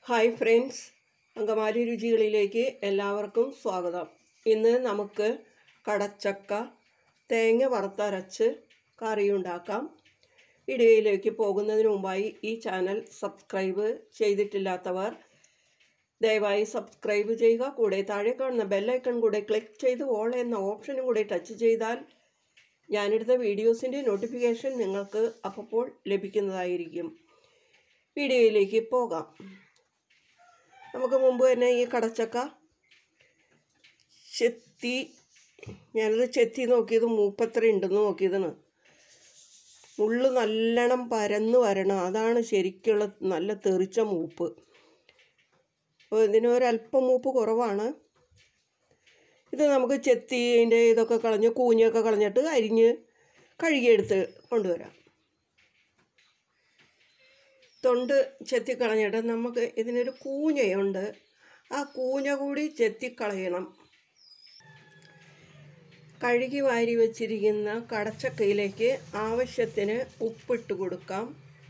hi friends Angamaly രുചികളിലേക്ക് എല്ലാവർക്കും സ്വാഗതം ഇന്ന് നമുക്ക് കടച്ചക്ക തേങ്ങ വറുത്തരച്ച് കറിയുണ്ടാക്കാം വീഡിയോയിലേക്ക് പോകുന്നതിന് മുമ്പായി ഈ ചാനൽ സബ്സ്ക്രൈബ് ചെയ്തിട്ടില്ലാത്തവർ ദയവായി സബ്സ്ക്രൈബ് ചെയ്യുക കൂടെ താഴെ കാണുന്ന ബെല്ലൈക്കൺ കൂടെ ക്ലിക്ക് ചെയ്ത് ഓൾ എന്ന ഓപ്ഷനും കൂടെ ടച്ച് ചെയ്താൽ ഞാനെടുത്ത വീഡിയോസിൻ്റെ നോട്ടിഫിക്കേഷൻ നിങ്ങൾക്ക് അപ്പോൾ ലഭിക്കുന്നതായിരിക്കും വീഡിയോയിലേക്ക് പോകാം നമുക്ക് മുമ്പ് തന്നെ ഈ കടച്ചക്ക ചെത്തി ഞാനത് ചെത്തി നോക്കിയത് മൂപ്പത്ര ഉണ്ടെന്ന് നോക്കിയതാണ് മുള്ള് നല്ലോണം പരന്ന് വരണം അതാണ് ശരിക്കുള്ള നല്ല തെറിച്ച മൂപ്പ് അപ്പോൾ ഇതിന് ഒരല്പം മൂപ്പ് കുറവാണ് ഇത് നമുക്ക് ചെത്തി അതിൻ്റെ ഇതൊക്കെ കളഞ്ഞ് കൂഞ്ഞൊക്കെ കളഞ്ഞിട്ട് അരിഞ്ഞ് കഴുകിയെടുത്ത് കൊണ്ടുവരാം തൊണ്ട് ചെത്തിക്കളഞ്ഞിട്ട് നമുക്ക് ഇതിനൊരു കൂഞ്ഞയുണ്ട് ആ കൂഞ്ഞ കൂടി ചെത്തിക്കളയണം കഴുകി വാരി വച്ചിരിക്കുന്ന കടച്ചക്കയിലേക്ക് ആവശ്യത്തിന് ഉപ്പിട്ട് കൊടുക്കാം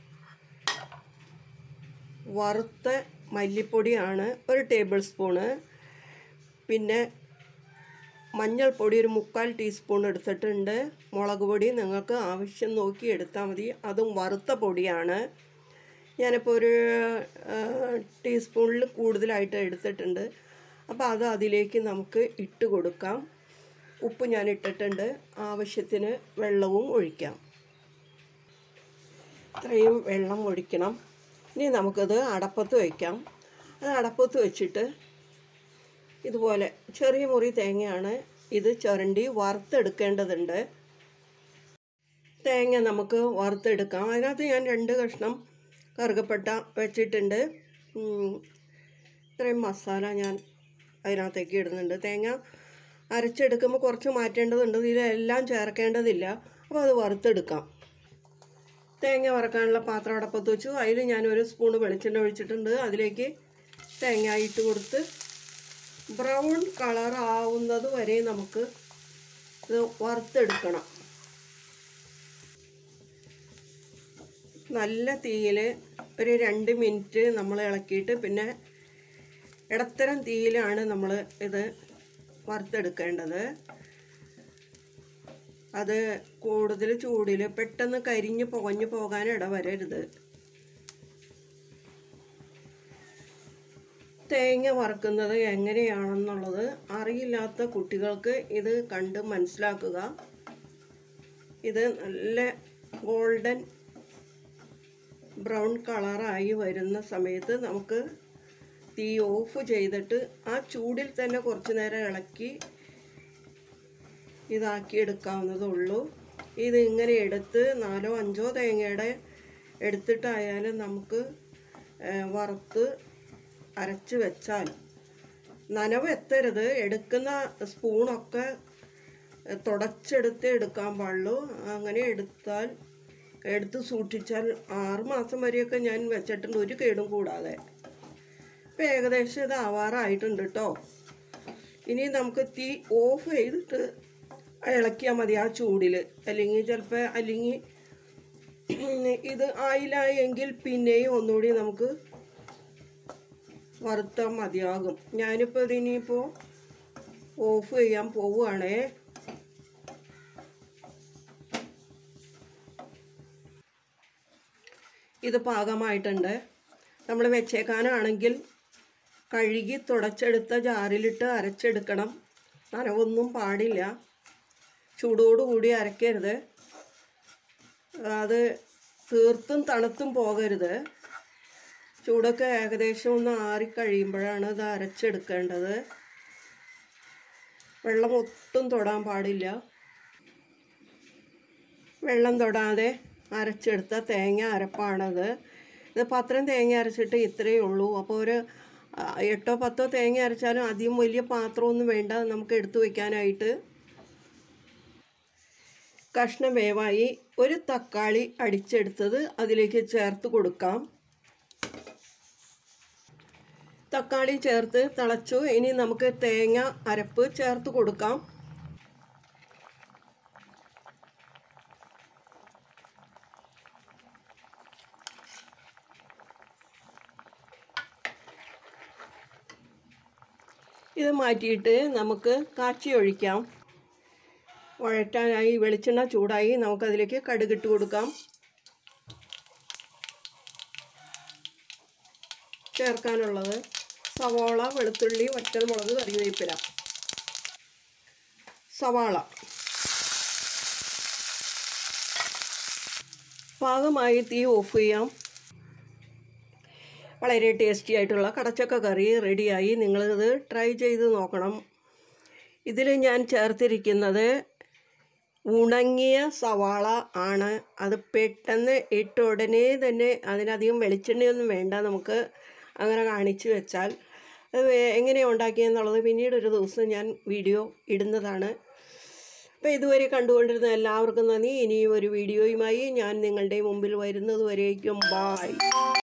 വറുത്ത മല്ലിപ്പൊടിയാണ് ഒരു ടേബിൾ സ്പൂണ് പിന്നെ മഞ്ഞൾപ്പൊടി ഒരു മുക്കാൽ ടീസ്പൂൺ എടുത്തിട്ടുണ്ട് മുളക് പൊടി നിങ്ങൾക്ക് ആവശ്യം നോക്കി എടുത്താൽ മതി അതും വറുത്ത പൊടിയാണ് ഞാനിപ്പോൾ ഒരു ടീസ്പൂണിൽ കൂടുതലായിട്ട് എടുത്തിട്ടുണ്ട് അപ്പോൾ അത് അതിലേക്ക് നമുക്ക് ഇട്ട് കൊടുക്കാം ഉപ്പ് ഞാൻ ഇട്ടിട്ടുണ്ട് ആവശ്യത്തിന് വെള്ളവും ഒഴിക്കാം ഇത്രയും വെള്ളം ഒഴിക്കണം ഇനി നമുക്കത് അടപ്പത്ത് വയ്ക്കാം അത് അടപ്പത്ത് വെച്ചിട്ട് ഇതുപോലെ ചെറിയ മുറി തേങ്ങയാണ് ഇത് ചുരണ്ടി വറുത്തെടുക്കേണ്ടതുണ്ട് തേങ്ങ നമുക്ക് വറുത്തെടുക്കാം അതിനകത്ത് ഞാൻ രണ്ട് കഷ്ണം കറുകപ്പട്ട വെച്ചിട്ടുണ്ട് ഇത്രയും മസാല ഞാൻ അതിനകത്തേക്ക് ഇടുന്നുണ്ട് തേങ്ങ അരച്ചെടുക്കുമ്പോൾ കുറച്ച് മാറ്റേണ്ടതുണ്ട് ഇതിലെല്ലാം ചേർക്കേണ്ടതില്ല അപ്പോൾ അത് വറുത്തെടുക്കാം തേങ്ങ വറക്കാനുള്ള പാത്രം അടപ്പത്ത് വെച്ചു അതിൽ ഞാൻ ഒരു സ്പൂണ് വെളിച്ചെണ്ണ ഒഴിച്ചിട്ടുണ്ട് അതിലേക്ക് തേങ്ങ ഇട്ട് കൊടുത്ത് ബ്രൗൺ കളർ ആവുന്നത് വരെ നമുക്ക് ഇത് വറുത്തെടുക്കണം നല്ല തീയിൽ ഒരു രണ്ട് മിനിറ്റ് നമ്മൾ ഇളക്കിയിട്ട് പിന്നെ ഇടത്തരം തീയിലാണ് നമ്മൾ ഇത് വറുത്തെടുക്കേണ്ടത് അത് കൂടുതൽ ചൂടിൽ പെട്ടെന്ന് കരിഞ്ഞ് പുകഞ്ഞു പോകാൻ ഇടവരരുത് തേങ്ങ വറുക്കുന്നത് എങ്ങനെയാണെന്നുള്ളത് അറിയില്ലാത്ത കുട്ടികൾക്ക് ഇത് കണ്ട് മനസ്സിലാക്കുക ഇത് നല്ല ഗോൾഡൻ ബ്രൗൺ കളറായി വരുന്ന സമയത്ത് നമുക്ക് തീ ഓഫ് ചെയ്തിട്ട് ആ ചൂടിൽ തന്നെ കുറച്ച് നേരം ഇളക്കി ഇതാക്കി എടുക്കാവുന്നതുള്ളൂ ഇത് ഇങ്ങനെ എടുത്ത് നാലോ അഞ്ചോ തേങ്ങയുടെ എടുത്തിട്ടായാലും നമുക്ക് വറുത്ത് അരച്ച് വെച്ചാൽ നനവ് എത്തരുത് എടുക്കുന്ന സ്പൂണൊക്കെ തുടച്ചെടുത്ത് എടുക്കാൻ പാടുള്ളൂ അങ്ങനെ എടുത്താൽ എടുത്ത് സൂക്ഷിച്ചാൽ ആറ് മാസം വരെയൊക്കെ ഞാൻ വെച്ചിട്ടുണ്ട് ഒരു കേടും കൂടാതെ ഇപ്പം ഏകദേശം ഇത് ആവാറായിട്ടുണ്ട് കേട്ടോ ഇനി നമുക്ക് തീ ഓഫ് ചെയ്തിട്ട് ഇളക്കിയാൽ മതി ആ ചൂടിൽ അല്ലെങ്കിൽ ചിലപ്പോൾ അല്ലെങ്കിൽ ഇത് ആയില്ല എങ്കിൽ പിന്നെയും ഒന്നുകൂടി നമുക്ക് വറുത്താൽ മതിയാകും ഞാനിപ്പോൾ ഇതിനിപ്പോൾ ഓഫ് ചെയ്യാൻ പോവുകയാണേ ഇത് പാകമായിട്ടുണ്ട് നമ്മൾ വെച്ചേക്കാനാണെങ്കിൽ കഴുകി തുടച്ചെടുത്ത ജാറിലിട്ട് അരച്ചെടുക്കണം നനവൊന്നും പാടില്ല ചൂടോടുകൂടി അരക്കരുത് അത് തീർത്തും തണുത്തും പോകരുത് ചൂടൊക്കെ ഏകദേശം ഒന്ന് ആറിക്കഴിയുമ്പോഴാണ് ഇത് അരച്ചെടുക്കേണ്ടത് വെള്ളം ഒട്ടും തൊടാൻ പാടില്ല വെള്ളം തൊടാതെ അരച്ചെടുത്ത തേങ്ങ അരപ്പാണത് ഇത് പത്രം തേങ്ങ അരച്ചിട്ട് ഇത്രയേ ഉള്ളൂ അപ്പോൾ ഒരു എട്ടോ പത്തോ തേങ്ങ അരച്ചാലും അധികം വലിയ പാത്രമൊന്നും വേണ്ട നമുക്ക് എടുത്തു വയ്ക്കാനായിട്ട് കഷ്ണം വേവായി ഒരു തക്കാളി അടിച്ചെടുത്തത് അതിലേക്ക് ചേർത്ത് കൊടുക്കാം തക്കാളി ചേർത്ത് തിളച്ചു ഇനി നമുക്ക് തേങ്ങ അരപ്പ് ചേർത്ത് കൊടുക്കാം ഇത് മാറ്റിയിട്ട് നമുക്ക് കാച്ചി ഒഴിക്കാം വഴറ്റാനായി വെളിച്ചെണ്ണ ചൂടായി നമുക്കതിലേക്ക് കടുകിട്ട് കൊടുക്കാം ചേർക്കാനുള്ളത് സവാള വെളുത്തുള്ളി വറ്റൽമുളക് കറിവേപ്പില സവാള പാകമായി തീ ഓഫ് ചെയ്യാം വളരെ ടേസ്റ്റി ആയിട്ടുള്ള കടച്ചക്ക കറി റെഡിയായി നിങ്ങളിത് ട്രൈ ചെയ്ത് നോക്കണം ഇതിൽ ഞാൻ ചേർത്തിരിക്കുന്നത് ഉണങ്ങിയ സവാള ആണ് അത് പെട്ടെന്ന് ഇട്ട ഉടനെ തന്നെ അതിനധികം വെളിച്ചെണ്ണയൊന്നും വേണ്ട നമുക്ക് അങ്ങനെ കാണിച്ചു വെച്ചാൽ അത് വേ- എങ്ങനെയാണ് ഉണ്ടാക്കിയെന്നുള്ളത് പിന്നീട് ഒരു ദിവസം ഞാൻ വീഡിയോ ഇടുന്നതാണ് അപ്പോൾ ഇതുവരെ കണ്ടുകൊണ്ടിരുന്ന എല്ലാവർക്കും നന്ദി ഇനിയും ഒരു വീഡിയോയുമായി ഞാൻ നിങ്ങളുടെ മുമ്പിൽ വരുന്നത് വരേക്കും ബായ്